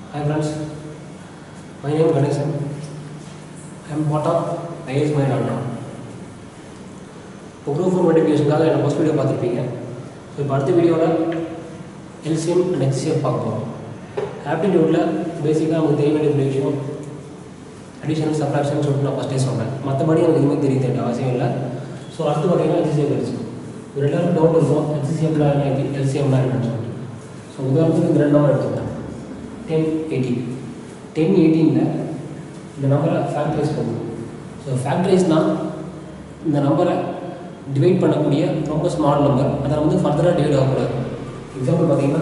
Hi friends, my name is Ganesan. I am part of IS Mind Anna. இப்போ group four நோட்டிஃபிகேஷனுக்காக என்ன first video பார்த்துருப்பீங்க so இப்போ அடுத்த வீடியோவில் எல்சிஎம் அண்ட் ஹெச்சிஎஃப் பார்க்க போகிறோம் ஆப்டிடியூட்டில் பேசிக்காக நமக்கு தெரிய வேண்டிய விஷயம் அடிஷனல் சப்ராக்ஷன் சொல்லிட்டு நான் ஃபஸ்ட்டே சொன்னேன் மற்றபடி எனக்கு எதுவுமே தெரிய வேண்டிய அவசியம் இல்லை ஸோ அடுத்து பார்த்தீங்கன்னா ஹெச்சிஎஃப் கிடைச்சு ஒரு எல்லாரும் டவுட் இருக்கும் ஹெச்சிஎஃப்ல என்ன எல்சிஎம்லாம் என்னன்னு சொல்லிட்டு ஸோ உதாரணத்துக்கு இந்த ரெண்டு நம்பர் எடுத்துக்கலாம் டென் எயிட்டீன் டென் எயிட்டீனில் இந்த நம்பரை ஃபேக்டரைஸ் பண்ணணும் ஸோ ஃபேக்டரைஸ்னால் இந்த நம்பரை டிவைட் பண்ணக்கூடிய ரொம்ப ஸ்மால் நம்பர் அதை வந்து ஃபர்தராக டிவைட் ஆகக்கூடாது எக்ஸாம்பிள் பார்த்தீங்கன்னா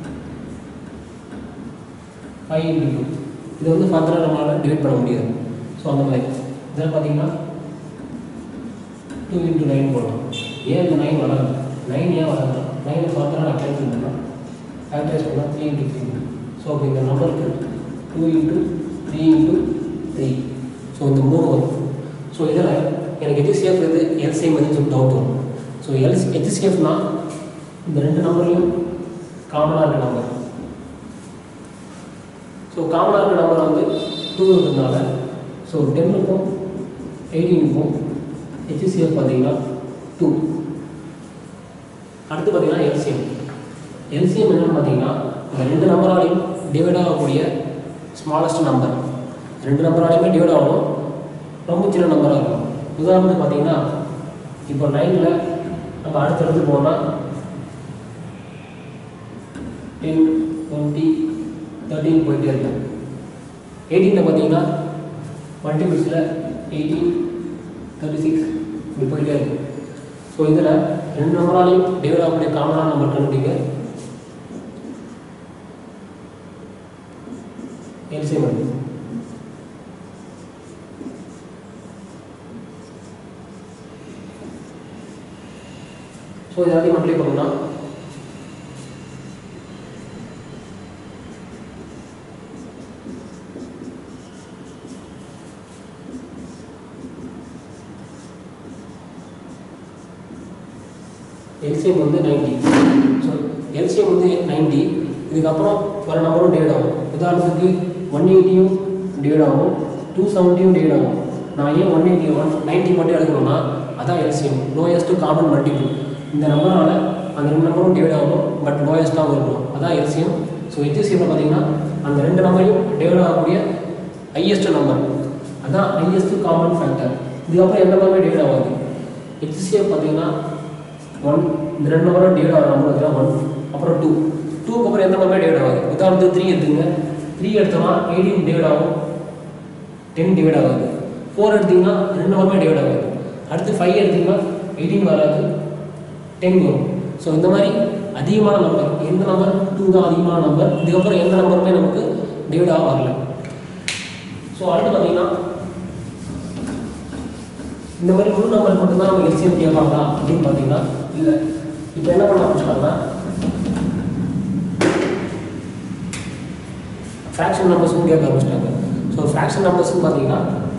ஃபைவ் இன்ட்டு டூ இது வந்து ஃபர்தராக நம்மளால் டிவைட் பண்ண முடியாது ஸோ அந்த மாதிரி இதில் பார்த்தீங்கன்னா டூ இன்ட்டு நைன் போடலாம் ஏன் இந்த நைன் வராது நைன் ஏன் வராது நைன் ஃபர்தராக நான் கேன்சல் பண்ணலாம் ஃபேக்டரைஸ் பண்ணால் த்ரீ இன்ட்டு த்ரீ ஸோ அப்போ இந்த நம்பருக்கு two into three into three so இந்த மூணு வரும் ஸோ இதில் எனக்கு ஹெச்சிஎஃப் இது எல்சிஎம் வந்து சொல்லி டவுட் வரும் ஸோ எல்சி ஹெச்சிஎஃப்னா இந்த ரெண்டு நம்பர்லையும் காமனாக இருக்க நம்பர் ஸோ காமனாக இருக்க நம்பர் வந்து டூ இருக்கிறதுனால ஸோ டென்னுக்கும் எயிட்டீனுக்கும் ஹெச்சிஎஃப் பார்த்தீங்கன்னா டூ அடுத்து பார்த்தீங்கன்னா எல்சிஎம் எல்சிஎம் என்னன்னு பார்த்தீங்கன்னா இந்த ரெண்டு நம்பராலையும் டிவைட் ஆகக்கூடிய ஸ்மாலஸ்ட் நம்பர் ரெண்டு நம்பராலையுமே டிவைட் ஆகணும் ரொம்ப சின்ன நம்பராக இருக்கும் உதாரணத்துக்கு பார்த்தீங்கன்னா இப்போ நைனில் நம்ம அடுத்தடுத்து போனால் டென் டுவெண்ட்டி தேர்ட்டின் போயிட்டே இருக்கும் எயிட்டீனில் பார்த்தீங்கன்னா மல்டிபிள்ஸில் எயிட்டீன் தேர்ட்டி சிக்ஸ் இப்படி போயிட்டே இருக்கும் ஸோ இதில் ரெண்டு நம்பராலையும் டிவைட் ஆகக்கூடிய காமனான நம்பர் கண்டுபிடிங்க எல்சிஎம் வருது ஸோ இது எல்லாத்தையும் மல்டிப்ளை பண்ணோம்னா எல்சிஎம் வந்து நைன்டி ஸோ எல்சிஎம் வந்து நைன்டி இதுக்கப்புறம் வர நம்பரும் டிவைட் ஆகும் உதாரணத்துக்கு ஒன் எயிட்டியும் டிவைட் ஆகும் டூ செவன்ட்டியும் டிவைட் ஆகும் நான் ஏன் ஒன் எயிட்டி ஒன் நைன்ட்டி மட்டும் எடுக்கணும்னா அதான் எல்சிஎம் லோயஸ்ட் காமன் மல்டிபிள் இந்த நம்பரால் அந்த ரெண்டு நம்பரும் டிவைட் ஆகும் பட் லோயஸ்ட்டாக இருக்கணும் அதான் எல்சிஎம் ஸோ ஹெச்சிஎஃப்ல பார்த்தீங்கன்னா அந்த ரெண்டு நம்பரையும் டிவைட் ஆகக்கூடிய ஹையஸ்ட் நம்பர் அதான் ஹையஸ்ட் காமன் ஃபேக்டர் இதுக்கப்புறம் எந்த நம்பருமே டிவைட் ஆகாது ஹெச்சிஎஃப் பார்த்தீங்கன்னா ஒன் இந்த ரெண்டு நம்பரும் டிவைட் ஆகிற நம்பர் பார்த்தீங்கன்னா ஒன் அப்புறம் டூ டூக்கு அப்புறம் எந்த நம்பருமே டிவைட் ஆகாது உதாரணத்துக்கு த்ரீ எடுத்துங்க த்ரீ எடுத்தோம்னா எயிட்டீன் டிவைட் ஆகும் டென் டிவைட் ஆகாது ஃபோர் எடுத்தீங்கன்னா ரெண்டு நம்பருமே டிவைட் ஆகாது அடுத்து ஃபைவ் எடுத்தீங்கன்னா எயிட்டீன் வராது டென் வரும் ஸோ இந்த மாதிரி அதிகமான நம்பர் எந்த நம்பர் டூ தான் அதிகமான நம்பர் இதுக்கப்புறம் எந்த நம்பருமே நமக்கு டிவைட் ஆக வரல ஸோ அடுத்து பார்த்தீங்கன்னா இந்த மாதிரி முழு நம்பர் மட்டும்தான் நம்ம எல்சிஎம் கேட்பாங்களா அப்படின்னு பார்த்தீங்கன்னா இல்லை இப்போ என்ன பண்ண ஆரம்பிச்சிட்டாங்கன்னா ஃப்ராக்ஷன் நம்பர்ஸும் கேட்க ஆரம்பிச்சிட்டாங்க ஸோ ஃப்ராக்ஷன் நம்பர்ஸ்னு பார்த்தீங்கன்னா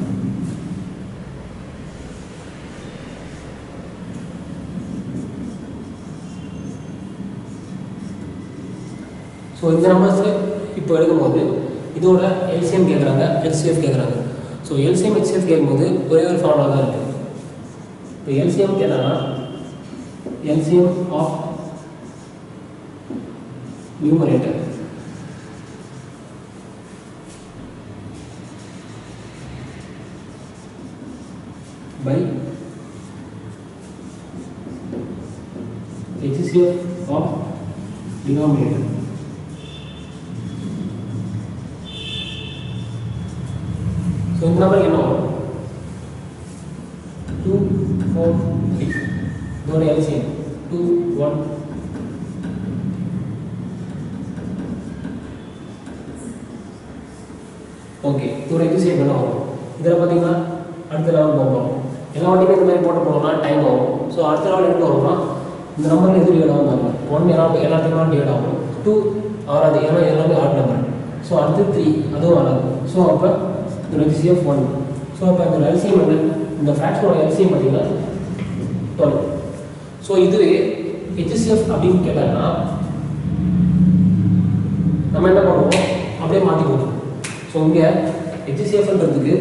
ஸோ இந்த நம்பர்ஸ் இப்போ எடுக்கும்போது இதோட எல்சிஎம் கேட்குறாங்க ஹெச்சிஎஃப் கேட்குறாங்க ஸோ எல்சிஎம் ஹெச்சிஎஃப் கேட்கும்போது ஒரே ஒரு ஃபார்முலா தான் இருக்குது இப்போ எல்சிஎம் கேட்டாங்கன்னா LCM of numerator by HCF of denominator. So இந்த நம்பருக்கு என்ன வரும் டூ ஃபோர் சிக்ஸ் இதோட எல்சிஎம் டூ ஒன் ஓகே இதோட எல்சிஎம் என்ன வரும் இதில் பார்த்தீங்கன்னா அடுத்த லெவல் போகிறோம் எல்லா வாட்டியுமே இந்த மாதிரி போட்டு போனோம்னா டைம் ஆகும் ஸோ அடுத்த லெவல் எப்படி வரும்னா இந்த நம்பரில் எது டிவைட் ஆகும் பாருங்க ஒன் எல்லா எல்லாத்துக்கும் டிவைட் ஆகும் டூ ஆறாது ஏன்னா எல்லாமே ஆட் நம்பர் ஸோ அடுத்து த்ரீ அதுவும் வராது ஸோ அப்போ இதோட ஹெச்சிஎஃப் ஒன் ஸோ அப்போ இந்த எல்சிஎம் என்ன இந்த ஃப்ராக்ஷனோட எல்சிஎம் பார்த்தீங்கன்னா டுவெல் ஸோ இதுவே ஹெச்சிஎஃப் அப்படின்னு கேட்டாங்கன்னா நம்ம என்ன பண்ணுவோம் அப்படியே மாற்றி போட்டுரும் ஸோ இங்கே ஹெச்சிசிஎஃப்ன்றதுக்கு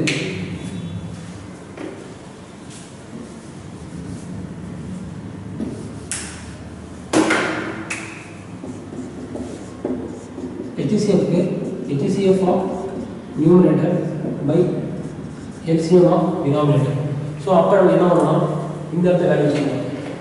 ஹெச்சிசிஎஃப்க்கு HCF of numerator by LCM of denominator so அப்போ நம்ம என்ன பண்ணலாம் இந்த இடத்த வேல்யூ செய்யலாம்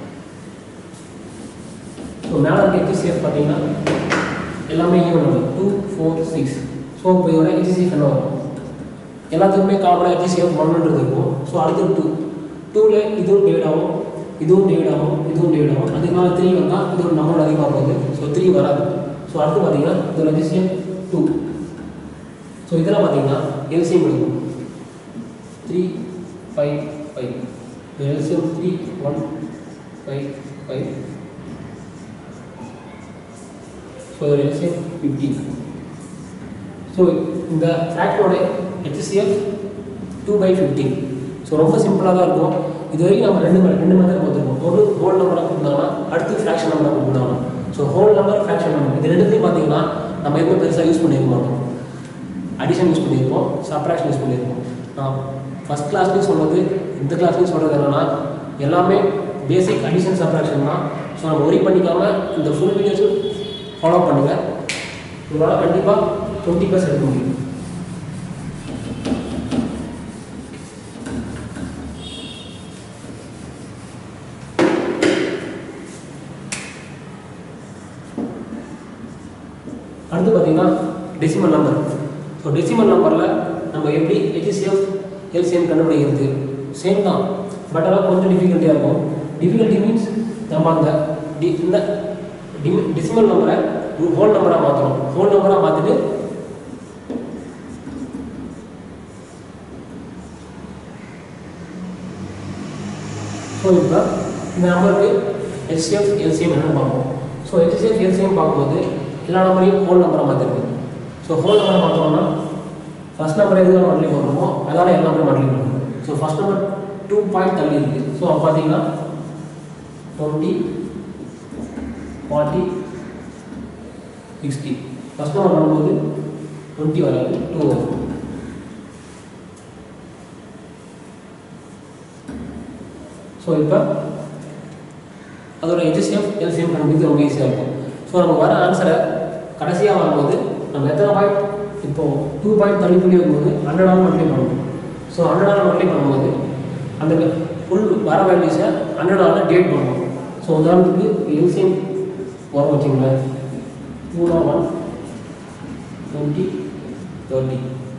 ஸோ மேலே இருக்க ஹெச்சிசிஎஃப் பார்த்தீங்கன்னா எல்லாமே even number two four six so இப்போ இதோட ஹெச்சிசிஎஃப் என்ன வரும் எல்லாத்துக்குமே காமனாக ஹெச்சிசிஎஃப் ஒன்றுன்றது இருக்கும் ஸோ அடுத்து டூ டூவில் இதுவும் டிவைட் ஆகும் இதுவும் டிவைட் ஆகும் இதுவும் டிவைட் ஆகும் அதுக்கு மேலே த்ரீ வந்தால் இது ஒரு நம்பர் அதிகமாக போகுது ஸோ த்ரீ வராது ஸோ அடுத்து பார்த்தீங்கன்னா இதோட ஹெச்சிசிஎஃப் டூ ஸோ இதெல்லாம் பார்த்தீங்கன்னா எல்சிஎம் எடுக்கும் three five five LCM three one five five so இதோட எல்சிஎம் ஃபிஃப்டி ஸோ இந்த ஃபேக்டரோட HCF two by fifteen so ரொம்ப சிம்பிளாக தான் இருக்கும் இது வரைக்கும் நம்ம ரெண்டு மெ- ரெண்டு மெத்தட் பார்த்துருக்கோம் ஒரு ஹோல் நம்பராக கொடுத்தாங்கன்னா அடுத்து ஃப்ராக்ஷன் நம்பராக கொடுத்தாங்கன்னா so whole number fraction number இது ரெண்டுத்தையும் பார்த்தீங்கன்னா நம்ம எதுவும் பெருசாக யூஸ் பண்ணியிருக்க மாட்டோம் அடிஷன் யூஸ் பண்ணியிருப்போம் சப்ராக்ஷன் யூஸ் பண்ணியிருப்போம் நான் ஃபஸ்ட் கிளாஸ்லேயும் சொன்னது இந்த கிளாஸ்லேயும் சொல்கிறது என்னன்னா எல்லாமே பேசிக் அடிஷன் சப்ராக்ஷன் தான் ஸோ நம்ம ஒரி பண்ணிக்காம இந்த ஃபுல் வீடியோஸும் ஃபாலோ பண்ணுங்கள் உங்களால் கண்டிப்பாக டுவெண்ட்டி ப்ளஸ் எடுக்க முடியும் அடுத்து பார்த்தீங்கன்னா டெசிமல் நம்பர் ஸோ டெசிமல் நம்பரில் நம்ம எப்படி ஹெச்சிசிஎஃப் எல்சிஎம் கண்டுபிடிக்கிறது சேம் தான் பட் ஆனால் கொஞ்சம் டிஃபிகல்ட்டியாக இருக்கும் டிஃபிகல்ட்டி மீன்ஸ் நம்ம அந்த டி இந்த டெசிமல் நம்பரை ஹோல் நம்பராக மாற்றுறோம் ஹோல் நம்பராக மாற்றிட்டு ஸோ இப்போ இந்த நம்பருக்கு ஹெச்சிஎஃப் எல்சிஎம் என்னன்னு பார்ப்போம் ஸோ ஹெச்சிஎஃப் எல்சிஎம் பார்க்கும்போது எல்லா நம்பரையும் ஹோல் நம்பரை மாற்றிருக்கு ஸோ ஹோல் நம்பரை மாற்றோம்னா ஃபர்ஸ்ட் நம்பர் எதுக்கு மல்டிப்ளை பண்ணுறோமோ அதால் எல்லா நம்பரையும் மல்டிப்ளை பண்ணுறோம் so first number two point தள்ளி இருக்குது ஸோ அப்போ பார்த்தீங்கன்னா twenty forty sixty first number பண்ணும்போது டுவெண்ட்டி வராது டூ வரும் ஸோ இப்போ அதோட ஹெச்சிஎஃப் எல்சிஎம் கண்டுபிடிக்கிறது ரொம்ப ஈஸியாக இருக்கும் ஸோ நமக்கு வர ஆன்சரை கடைசியாக வரும்போது நம்ம எத்தனை பாயிண்ட் இப்போ டூ பாயிண்ட் தள்ளி புள்ளி வரும்போது ஹண்ட்ரடால் மல்டிப்ளை பண்ணணும் ஸோ ஹண்ட்ரடால் மல்டிப்ளை பண்ணும்போது அந்த ஃபுல் வர வேல்யூஸை ஹண்ட்ரடால் டேட் பண்ணணும் ஸோ உதாரணத்துக்கு எல்சிஎம் வரும் வச்சுங்களேன் two one twenty thirty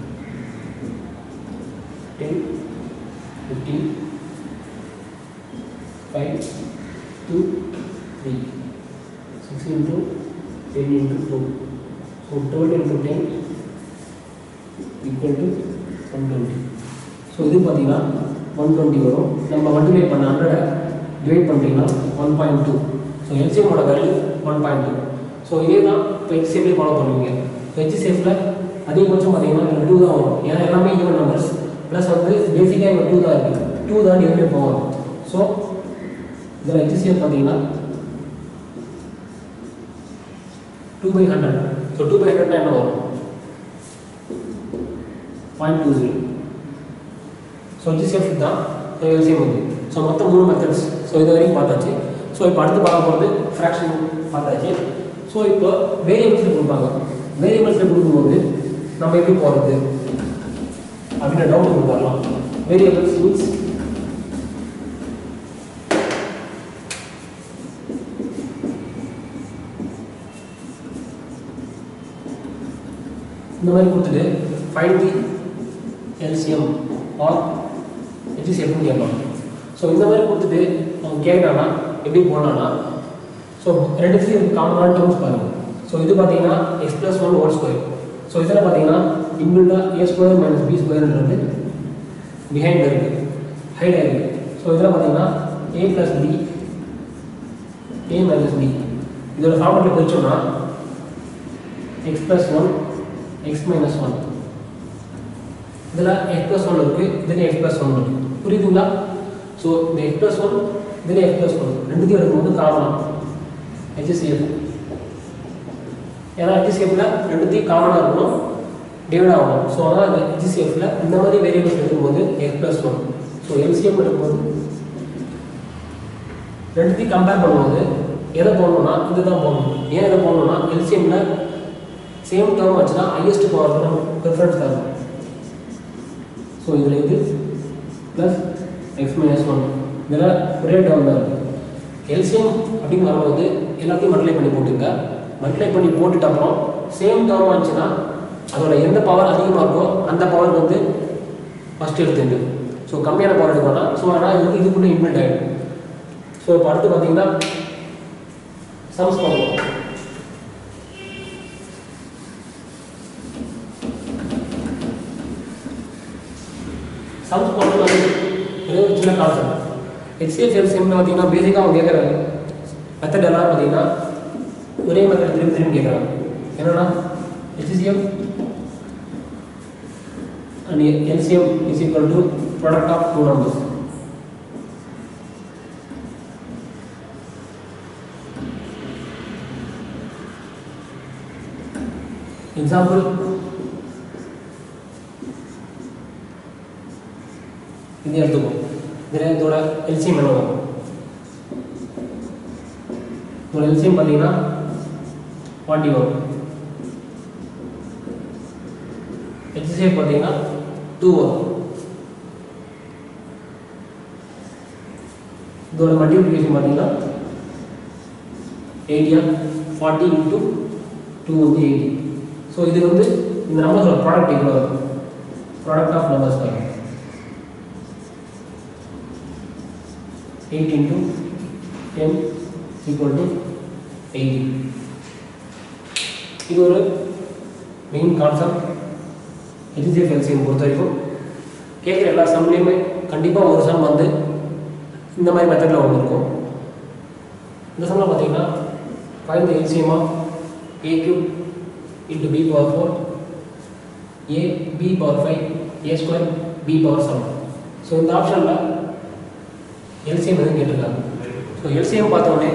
ten fifteen five, two, three. Six into ten into two. So twelve into ten equal to one twenty. So இது பார்த்தீங்கன்னா ஒன் டுவெண்ட்டி வரும் நம்ம மல்டிப்ளை பண்ண ஹண்ட்ரடை டிவைட் பண்ணிட்டீங்கன்னா ஒன் பாயிண்ட் டூ ஸோ எல்சிஎம்மோட value one point two so இதே தான் இப்போ ஹெச்சிஎஃப்லேயே ஃபாலோ பண்ணுவீங்க ஹெச்சிஎஃப்பில் அதிகபட்சம் பார்த்தீங்கன்னா இதில் டூ தான் வரும் ஏன்னா எல்லாமே ஈவன் நம்பர்ஸ் ப்ளஸ் வந்து பேசிக்காக இங்கே டூ தான் இருக்குது டூ தான் டிவைடே போகும் ஸோ இதில் ஹெச்சிஎஃப் பார்த்தீங்கன்னா two by hundred so two by ஹண்ட்ரட்னா என்ன வரும் point two zero so HCF தான் ஸோ எல்சிஎம் வந்து ஸோ மொத்தம் மூணு மெத்தட்ஸ் ஸோ இது வரைக்கும் பார்த்தாச்சு ஸோ இப்போ அடுத்து பார்க்க போகிறது ஃப்ராக்ஷன் பார்த்தாச்சு ஸோ இப்போ வேரியபிள்ஸில் கொடுப்பாங்க வேரியபிள்ஸில் கொடுக்கும்போது நம்ம எப்படி போகிறது அப்படின்ற டவுட் உங்களுக்கு வரலாம் வேரியபிள்ஸ் மீன்ஸ் இந்த மாதிரி கொடுத்துட்டு ஃபைண்ட் தி எல்சிஎம் ஆர் ஹெச்சிசிஎஃப்னு கேட்பாங்க ஸோ இந்த மாதிரி கொடுத்துட்டு அவங்க கேட்டாங்கன்னா எப்படி போடலாம்னா ஸோ ரெண்டுத்துலேயும் காமனான டேர்ம்ஸ் பாருங்கள் ஸோ இது பார்த்தீங்கன்னா x plus one whole square so இதில் பார்த்தீங்கன்னா இன்பில்டாக ஏ ஸ்கொயர் மைனஸ் பி ஸ்கொயர்ன்றது பிஹைண்ட் இருக்குது ஹைட் இருக்குது ஸோ இதில் பார்த்தீங்கன்னா ஏ plus B A minus b இதோட ஃபார்மெட்டில் பிரிச்சோம்னா x plus one x minus one இதில் எக்ஸ் ப்ளஸ் ஒன் இருக்குது இதில் எக்ஸ் ப்ளஸ் ஒன் இருக்குது புரியுதுங்களா ஸோ இந்த எக்ஸ் ப்ளஸ் ஒன் இதில் எக்ஸ் ப்ளஸ் ஒன் ரெண்டுத்தையும் எடுக்கும்போது காமன் ஹெச்சிசிஎஃப் ஏன்னா ஹெச்சிசிஎஃப்ல ரெண்டுத்தையும் காமனாக இருக்கணும் டிவைட் ஆகும் ஸோ அதான் அந்த ஹெச்சிசிஎஃப்ல இந்த மாதிரி வேரியபிள்ஸ் எடுக்கும்போது x plus one so LCM எடுக்கும்போது ரெண்டுத்தையும் கம்பேர் பண்ணும்போது எதை போடணும்னா இதுதான் போடணும் ஏன் எதை போடணும்னா எல்சிஎம்ல சேம் டேர்ம் வச்சுன்னா ஹையஸ்ட் பவர் தான் ப்ரிஃபரன்ஸ் தரும் ஸோ இதில் இது ப்ளஸ் எக்ஸ் மைனஸ் ஒன் இதில் ஒரே டேர்ம் தான் இருக்குது எல்சிஎம் அப்படின்னு வரும்போது எல்லாத்தையும் மல்டிப்ளை பண்ணி போட்டுங்க மல்டிப்ளை பண்ணி போட்டுட்டு அப்புறம் சேம் டேர்ம் வந்துச்சுன்னா அதோட எந்த பவர் அதிகமாக இருக்கோ அந்த பவர் வந்து ஃபஸ்ட் எடுத்துங்க ஸோ கம்மியான பவர் எடுக்கணும் ஸோ ஆனால் இது வந்து இதுக்குள்ளே இன்வெர்ட் ஆகிடும் ஸோ இப்போ அடுத்து பார்த்தீங்கன்னா சம்ஸ் பண்ணுவோம் சம்ஸ் பண்ணுறது ஒரே ஒரு சின்ன கான்செப்ட் ஹெச்சிஎஃப் எல்சிஎம்னு பார்த்தீங்கன்னா பேசிக்காக அவங்க கேட்குற மெத்தட் எல்லாம் பார்த்தீங்கன்னா ஒரே மெத்தட் திரும்பி திரும்பி கேட்குறாங்க என்னன்னா HCF and LCM is equal to product of two numbers. Example இது எடுத்துக்கோம் இதில் இதோட எல்சிஎம் என்ன வரும் இதோட எல்சிஎம் பார்த்தீங்கன்னா ஃபார்ட்டி வரும் ஹெச்சிஎஃப் பார்த்தீங்கன்னா டூ வரும் இதோட மல்டிப்ளிகேஷன் பார்த்தீங்கன்னா எயிட்டியா ஃபார்ட்டி இன்ட்டு டூ வந்து எயிட்டி ஸோ இது வந்து இந்த நம்பர்ஸோட ப்ராடக்ட் எவ்வளோ இருக்கும் ப்ராடக்ட் ஆஃப் நம்பர்ஸ் தான் eight into ten equal to eighty இது ஒரு மெயின் கான்செப்ட் ஹெச்டிஎஃப் எல்சிஎம் பொறுத்த வரைக்கும் கேட்குற எல்லா சம்லேயுமே கண்டிப்பாக ஒரு சம் வந்து இந்த மாதிரி மெத்தடில் ஒன்று இருக்கும் இந்த சம்மில் பார்த்தீங்கன்னா find the LCM of a cube into b power four a b power five a square b power seven so இந்த ஆப்ஷனில் எல்சிஎம் எதுவும் கேட்டிருக்காங்க ஸோ எல்சிஎம் பார்த்தோன்னே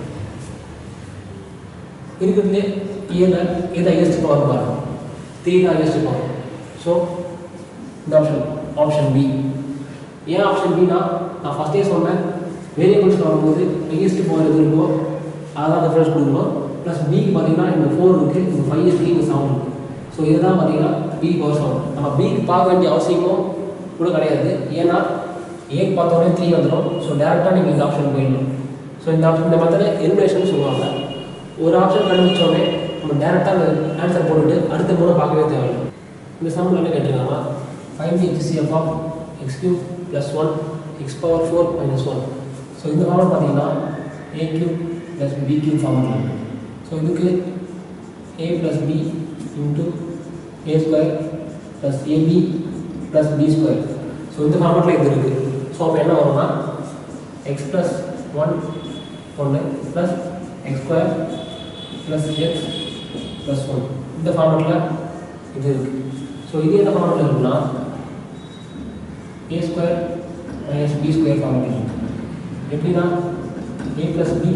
இருக்கிறதுலே ஏல எது ஹையஸ்ட் பவர் பாருங்க த்ரீ தான் ஹையஸ்ட் பவர் ஸோ இந்த ஆப்ஷன் ஆப்ஷன் பி ஏன் ஆப்ஷன் பினா நான் ஃபஸ்ட்டே சொன்னேன் வேரியபிள்ஸ் வரும்போது ஹையஸ்ட் பவர் எது இருக்கோ அதான் டிஃப்ரென்ஸ் கொடுக்கணும் ப்ளஸ் பிக்கு பார்த்தீங்கன்னா இந்த ஃபோர் இருக்குது இந்த ஃபைவ் இருக்குது இந்த செவன் இருக்குது ஸோ இதுதான் பார்த்தீங்கன்னா பி பவர் செவன் நம்ம பிக்கு பார்க்க வேண்டிய அவசியமும் கூட கிடையாது ஏன்னா ஏக்கு பார்த்தோன்னே த்ரீ வந்துடும் ஸோ டேரெக்டாக நீங்கள் இந்த ஆப்ஷன் போயிடணும் ஸோ இந்த ஆப்ஷன் இந்த மெத்தட எலிமினேஷன் சொல்லுவாங்க ஒரு ஆப்ஷன் கண்டுபிடிச்சோடனே நம்ம டேரெக்டாக அந்த ஆன்சர் போட்டுட்டு அடுத்த மூணு பார்க்கவே தேவையில்லை இந்த சம்மில் என்ன கேட்டிருக்காங்கன்னா five HCF of x cube plus one x power four minus one so இந்த ஃபார்மெட் பார்த்தீங்கன்னா a cube plus b cube ஃபார்மெட்டில் ஸோ இதுக்கு a plus b into a square plus a b plus b square so இந்த ஃபார்மெட்டில் இது இருக்குது so அப்போ என்ன வரும்னா எக்ஸ் ப்ளஸ் ஒன் ஒன்று plus x square plus x plus one இந்த ஃபார்மெட்டில் இது இருக்குது ஸோ இது என்ன ஃபார்மெட்டில் இருக்குன்னா ஏ ஸ்கொயர் மைனஸ் பி ஸ்கொயர் ஃபார்மெட்டில் இருக்கு எப்படின்னா A plus B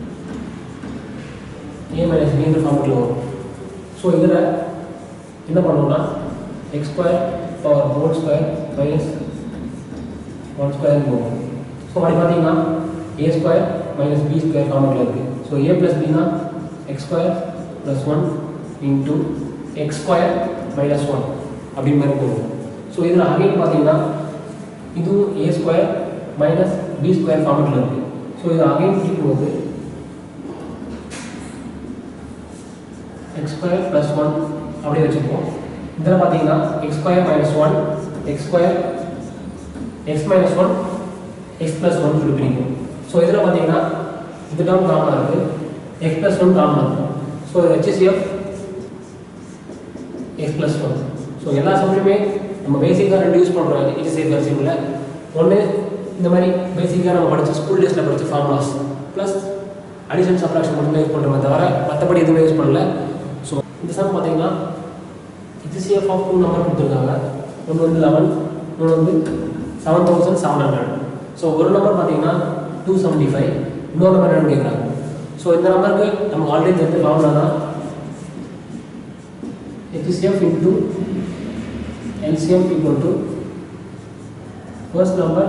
A minus பின்ற ஃபார்மெட்டில் வரும் ஸோ இதில் என்ன பண்ணுவோம்னா X square power whole square minus one square போகும் ஸோ அப்படி பார்த்தீங்கன்னா A square minus B square ஃபார்மெட்டில் இருக்குது ஸோ ஏ ப்ளஸ் பினா X square plus one into X square minus one அப்படின்னு மாதிரி போகும் ஸோ இதில் அகைன் பார்த்தீங்கன்னா இதுவும் A square minus B square ஃபார்மெட்டில் இருக்குது ஸோ இது அகைன் போது எக்ஸ் ஸ்கொயர் ப்ளஸ் ஒன் அப்படியே வச்சுப்போம் இதில் பார்த்தீங்கன்னா X square minus one X square X minus one X plus one சொல்லி பிரிக்கும் ஸோ இதில் பார்த்தீங்கன்னா இந்த டேர்ம் காமனாக இருக்குது எக்ஸ் ப்ளஸ் ஒன் காமனாக இருக்கும் so HCF X plus one so எல்லா சம்லையுமே நம்ம பேசிக்காக ரெண்டு யூஸ் பண்ணுறோம் ஹெச்சிஎஃப் எல்சிஎம்ல ஒன்று இந்த மாதிரி பேசிக்காக நம்ம படித்த ஸ்கூல் டேஸில் படித்த ஃபார்முலாஸ் ப்ளஸ் அடிஷன் சப்ராக்ஷன் மட்டும்தான் யூஸ் பண்ணுறோமே தவிர மற்றபடி எதுவுமே யூஸ் பண்ணல ஸோ இந்த சம் பார்த்தீங்கன்னா ஹெச்சிஎஃப் ஆஃப் டூ நம்பர் கொடுத்துருக்காங்க ஒன்று வந்து லெவன் இன்னொன்று வந்து seven thousand seven hundred so ஒரு நம்பர் பார்த்தீங்கன்னா டூ செவன்ட்டி ஃபைவ் இன்னொரு நம்பர் என்னன்னு கேட்குறாங்க ஸோ இந்த நம்பருக்கு நமக்கு ஆல்ரெடி தெரிஞ்ச ஃபார்முலா தான் HCF into LCM equal to first number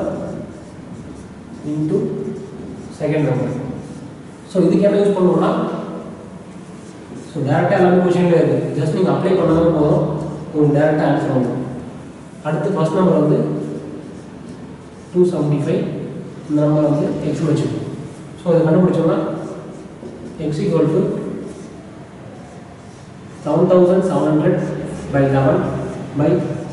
into second number so இதுக்கு என்ன யூஸ் பண்ணுவோம்னா ஸோ டேரெக்டாக எல்லாமே கொஷினில் இருக்குது ஜஸ்ட் நீங்கள் அப்ளை பண்ணாலும் போதும் உங்களுக்கு டேரெக்டாக ஆன்சர் வந்துடும் அடுத்து ஃபர்ஸ்ட் நம்பர் வந்து டூ செவன்ட்டி ஃபைவ் இந்த நம்பர் வந்து எக்ஸ் வச்சுக்கணும் ஸோ இதை கண்டுபிடிச்சோம்னா X equal to seven thousand seven hundred by eleven by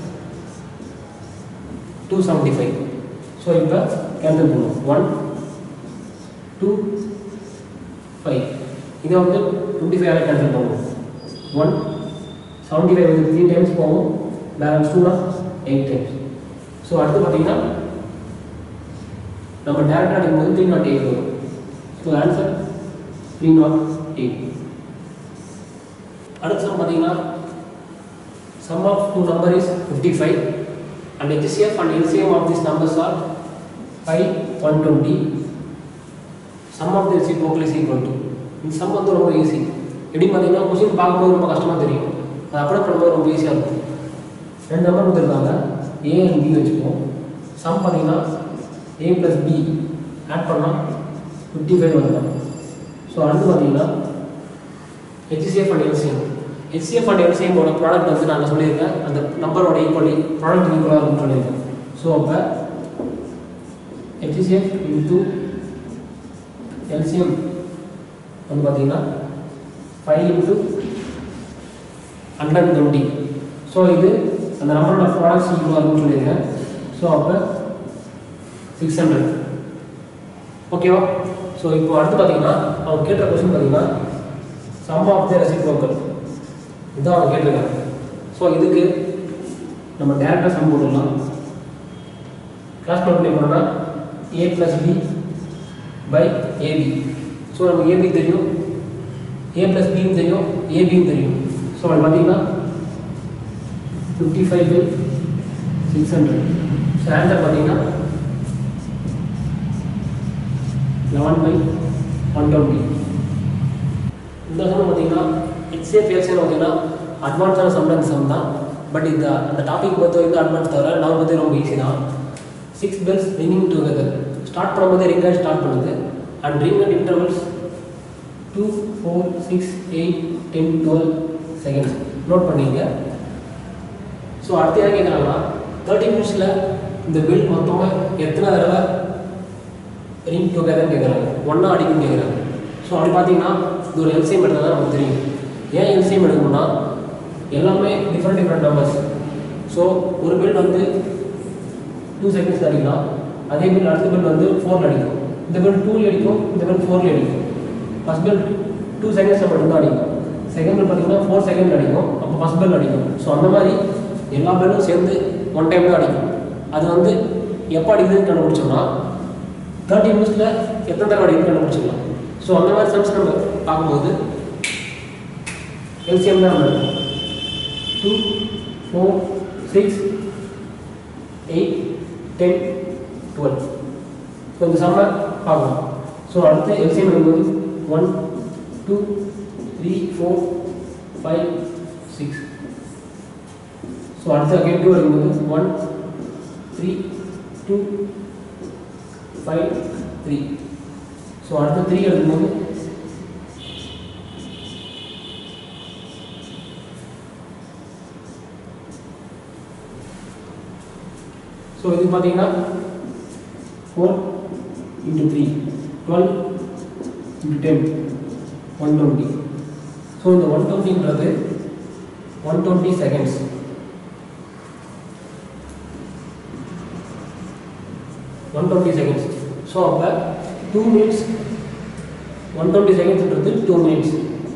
two seventy five so இப்போ கேன்சல் பண்ணுவோம் ஒன் டூ ஃபைவ் இதை வந்து டுவெண்ட்டி ஃபைவ் கேன்சல் பண்ணுவோம் ஒன் செவன்ட்டி ஃபைவ் வந்து த்ரீ டைம்ஸ் போகும் பேலன்ஸ் டூனா எயிட் டைம்ஸ் ஸோ அடுத்து பார்த்தீங்கன்னா நம்ம டேரக்டாக அடிக்கும்போது த்ரீ நாட் எயிட் வரும் so answer three naught eight அடுத்த சம் பார்த்தீங்கன்னா sum of two number is fifty five and HCF and LCM of these numbers are 5, 120. Sum of the reciprocal is equal to. இந்த sum வந்து ரொம்ப easy எப்படி பார்த்தீங்கன்னா question பார்க்கும்போது ரொம்ப கஷ்டமாக தெரியும் அது அப்ளை பண்ணும்போது ரொம்ப ஈஸியாக இருக்கும் ரெண்டு நம்பர் கொடுத்துருக்காங்க ஏ அண்ட் பி வச்சுப்போம் சம் பார்த்தீங்கன்னா ஏ ப்ளஸ் பி ஆட் பண்ணால் ஃபிஃப்டி ஃபைவ் வரலாம் ஸோ அடுத்து பார்த்தீங்கன்னா HCF and LCM HCF and LCM ஓட ப்ராடக்ட் வந்து நான் சொல்லியிருக்கேன் அந்த நம்பரோட ஈக்குவலி ப்ராடக்ட் ஈக்குவலாக இருக்கும்னு சொல்லியிருக்கேன் ஸோ அப்போ HCF இன்ட்டு LCM வந்து பார்த்தீங்கன்னா five into hundred twenty so இது அந்த நம்பரோட ப்ராடக்ட்ஸ் ஈக்குவலாக இருக்கும்னு சொல்லியிருக்கேன் ஸோ அப்போ சிக்ஸ் ஹண்ட்ரட் ஓகேவா ஸோ இப்போ அடுத்து பார்த்தீங்கன்னா அவங்க கேட்ட கொஸ்டின் பார்த்தீங்கன்னா சம் ஆஃப் த ரெசிப்ரோக்கல் இதான் அவங்க கேட்டிருக்காங்க ஸோ இதுக்கு நம்ம டேரெக்டாக சம் போட்டுடலாம் கிளாஸ் மல்டிப்ளை பண்ணோம்னா A plus B by AB so நமக்கு ஏபி தெரியும் ஏ ப்ளஸ் பியும் தெரியும் ஏபியும் தெரியும் ஸோ அது பார்த்தீங்கன்னா fifty five by six hundred so answer பார்த்தீங்கன்னா லெவன் பை ஒன் டுவெண்ட்டி இந்த சம் பார்த்தீங்கன்னா ஹெச்சிஎஃப் எல்சிஎன் பார்த்தீங்கன்னா அட்வான்ஸான சம்டன் சம் தான் பட் இந்த அந்த டாபிக் பொறுத்த வரைக்கும் அட்வான்ஸ் தவிர நான் பற்றி ரொம்ப ஈஸி தான் six bells ringing together start பண்ணும்போது ரிங்காக ஸ்டார்ட் பண்ணுது and ring and intervals two four six eight ten twelve seconds note பண்ணிங்க ஸோ அடுத்து என்ன கேட்குறாங்கன்னா தேர்ட்டி மினிட்ஸில் இந்த பில் மொத்தமாக எத்தனை தடவை ரிங் டுகெதர் கேட்குறாங்க ஒன்றா அடிக்கும் கேட்குறாங்க ஸோ அப்படி பார்த்தீங்கன்னா இது ஒரு எல்சிஎம் எடுத்தால் தான் நமக்கு தெரியும் ஏன் எல்சிஎம் எடுக்கணும்னா எல்லாமே டிஃப்ரெண்ட் டிஃப்ரெண்ட் நம்பர்ஸ் ஸோ ஒரு பில் வந்து டூ செகண்ட்ஸ் அடிக்கலாம் அதே பில் அடுத்த பில் வந்து ஃபோரில் அடிக்கும் இந்த பில் டூவில் அடிக்கும் இந்த பில் ஃபோரில் அடிக்கும் ஃபஸ்ட் பில் டூ செகண்ட்ஸில் மட்டும்தான் அடிக்கும் செகண்ட் பில் பார்த்தீங்கன்னா ஃபோர் செகண்ட் அடிக்கும் அப்போ ஃபஸ்ட் பில் அடிக்கும் ஸோ அந்த மாதிரி எல்லா பில்லும் சேர்ந்து ஒன் டைம் தான் அடிக்கும் அது வந்து எப்போ அடிக்குதுன்னு கண்டுபிடிச்சோம்னா தேர்ட்டி மினிட்ஸில் எத்தனை தடவை அடிக்குதுன்னு கண்டுபிடிச்சிக்கலாம் ஸோ அந்த மாதிரி சம்ஸ் நம்ம பார்க்கும்போது எல்சிஎம் தான் நம்ம எடுப்போம் two four six eight ten twelve so இந்த சம்மை பார்க்கலாம் ஸோ அடுத்து எல்சிஎம் எடுக்கும்போது one two three four five six so அடுத்து அகைன் டூ எடுக்கும்போது one three two five three so அடுத்து த்ரீ எடுக்கும்போது ஸோ இது பார்த்தீங்கன்னா four into three twelve into ten one twenty so இந்த ஒன் டுவெண்ட்டின்றது one twenty seconds one twenty seconds so அப்போ two minutes one twenty செகண்ட்ஸ்ன்றது two minutes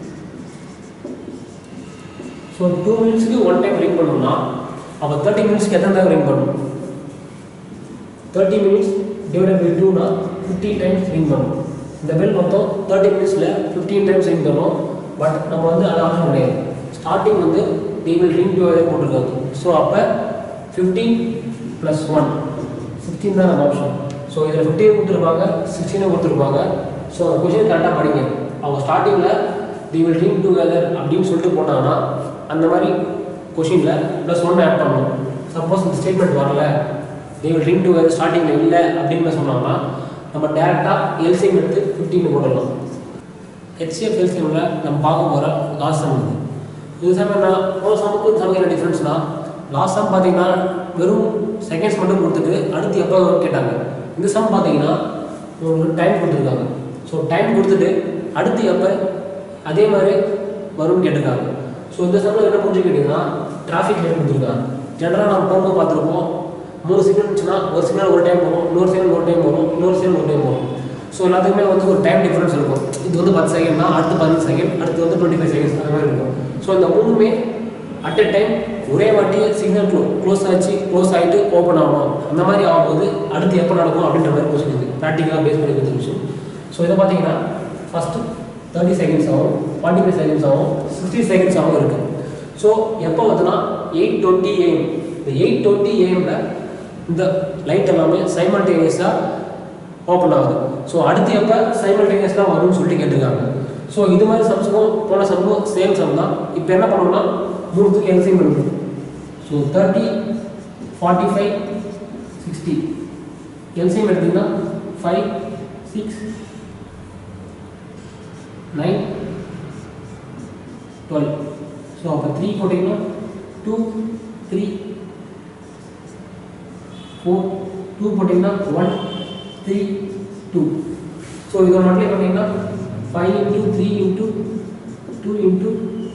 so two மினிட்ஸ்க்கு one time ring பண்ணோம்னா அப்போ தேர்ட்டி மினிட்ஸ்க்கு எத்தனை டைம் ரிங் பண்ணணும் தேர்ட்டி மினிட்ஸ் டிவைடட் பை டூனா ஃபிஃப்டீன் டைம்ஸ் ரிங் பண்ணும் இந்த பில் மொத்தம் தேர்ட்டி மினிட்ஸில் ஃபிஃப்டீன் டைம்ஸ் ரிங் பண்ணும் பட் நம்ம வந்து அது ஆப்ஷன் கிடையாது ஸ்டார்டிங் வந்து டி வில் ரிங் டிவைடர் போட்டிருக்காங்க ஸோ அப்போ ஃபிஃப்டீன் ப்ளஸ் ஒன் சிக்ஸ்டீன் தான் நம்ம ஆப்ஷன் ஸோ இதில் ஃபிஃப்டீன் கொடுத்துருப்பாங்க சிக்ஸ்டீனும் கொடுத்துருப்பாங்க ஸோ அந்த கொஷின் கரெக்டாக படிங்க அவங்க ஸ்டார்டிங்கில் தி வில் ரிங் டுகெதர் அப்படின்னு சொல்லிட்டு போட்டாங்கன்னா அந்த மாதிரி கொஷினில் ப்ளஸ் ஒன் ஆட் பண்ணணும் சப்போஸ் இந்த ஸ்டேட்மெண்ட் வரல தே வில் ரிங் டு ஸ்டார்டிங்கில் இல்லை அப்படின்னு சொன்னாங்கன்னா நம்ம டேரெக்டாக எல்சிஎம் எடுத்து ஃபிஃப்டின்னு போடலாம் ஹெச்சிஎஃப் எல்சிஎம்மில் நம்ம பார்க்க போகிற லாஸ்ட் சம் இது இது சமயம் நான் ஒரு சமுக்கு இந்த சமயம் என்ன டிஃப்ரென்ஸ்னா லாஸ்ட் சம் பார்த்தீங்கன்னா வெறும் செகண்ட்ஸ் மட்டும் கொடுத்துட்டு அடுத்து எப்போ கேட்டாங்க இந்த சம் பார்த்தீங்கன்னா உங்களுக்கு டைம் கொடுத்துருக்காங்க ஸோ டைம் கொடுத்துட்டு அடுத்து எப்போ அதே மாதிரி வரும்னு கேட்டிருக்காங்க ஸோ இந்த சம்மில் என்ன புரிஞ்சுக்கிட்டீங்கன்னா டிராஃபிக் லைட் கொடுத்துருக்காங்க ஜென்ரலாக நம்ம போகும்போது பார்த்துருப்போம் மூணு சிக்னல் இருந்துச்சுன்னா ஒரு சிக்னல் ஒரு டைம் வரும் இன்னொரு சிக்னல் ஒரு டைம் வரும் இன்னொரு சிக்னல் ஒரு டைம் வரும் ஸோ எல்லாத்துக்குமே வந்து ஒரு டைம் டிஃப்ரென்ஸ் இருக்கும் இது வந்து பத்து செகண்ட்னா அடுத்து பதினஞ்சு செகண்ட் அடுத்து வந்து டுவெண்ட்டி ஃபைவ் செகண்ட்ஸ் அந்த மாதிரி இருக்கும் ஸோ இந்த மூணுமே அட் எ டைம் ஒரே வாட்டி சிக்னல் க்ளோ க்ளோஸ் ஆச்சு க்ளோஸ் ஆகிட்டு ஓப்பன் ஆகணும் அந்த மாதிரி ஆகும்போது அடுத்து எப்போ நடக்கும் அப்படின்ற மாதிரி கொஸ்டின் இது ப்ராக்டிக்கலாக பேஸ் பண்ணி கொடுத்த விஷயம் ஸோ இதை பார்த்தீங்கன்னா ஃபஸ்ட்டு தேர்ட்டி செகண்ட்ஸ் ஆகும் ஃபார்ட்டி ஃபைவ் செகண்ட்ஸ் ஆகும் சிக்ஸ்டி செகண்ட்ஸ் ஆகும் இருக்குது ஸோ எப்போ வந்துன்னா எயிட் டுவெண்ட்டி ஏஎம் இந்த எயிட் டுவெண்ட்டி ஏஎம்மில் இந்த லைட் எல்லாமே சைமல்டேனியஸாக ஓப்பன் ஆகுது ஸோ அடுத்து எப்போ சைமல்டேனியஸாக வரும்னு சொல்லிட்டு கேட்டிருக்காங்க ஸோ இது மாதிரி சம்ஸுக்கும் போன சம்மும் சேம் சம் தான் இப்போ என்ன பண்ணணும்னா மூணுத்துக்கு எல்சியம் பண்ணணும் so thirty forty five sixty LCM எடுத்திங்கன்னா five six nine twelve so அப்போ த்ரீ போட்டிங்கன்னா டூ த்ரீ ஃபோர் டூ போட்டிங்கன்னா ஒன் த்ரீ டூ ஸோ இதை மட்டும் பண்ணிங்கன்னா five into three into two into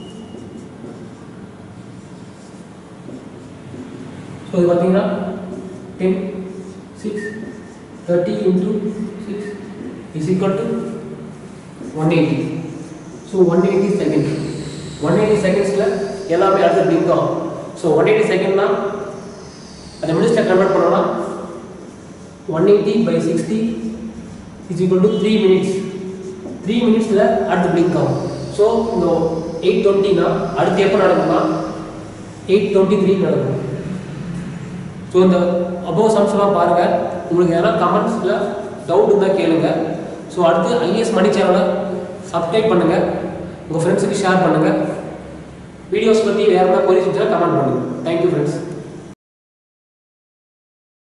so இது பார்த்தீங்கன்னா ten six thirty into six is equal to one eighty so one eighty second one eighty செகண்ட்ஸில் எல்லாமே அடுத்து blink ஆகும் ஸோ ஒன் எயிட்டி செகண்ட்னா அதை மினிட்ஸில் கன்வெர்ட் பண்ணோம்னா one eighty by sixty is equal to three minutes three மினிட்ஸில் அடுத்து blink ஆகும் ஸோ இந்த எயிட் டுவெண்ட்டினா அடுத்து எப்போ நடக்கும்னா எயிட் டுவெண்ட்டி த்ரீ நடக்கும் ஸோ இந்த அபோவ் சம்ஸ்லாம் பாருங்கள் உங்களுக்கு எதனா கமெண்ட்ஸில் டவுட் இருந்தால் கேளுங்க ஸோ அடுத்து ஐஎஸ் மணி சேனலை சப்ஸ்கிரைப் பண்ணுங்கள் உங்கள் ஃப்ரெண்ட்ஸுக்கு ஷேர் பண்ணுங்கள் வீடியோஸ் பற்றி வேறு எதாவது கொரிஸ் கமெண்ட் பண்ணுங்கள் தேங்க்யூ ஃப்ரெண்ட்ஸ்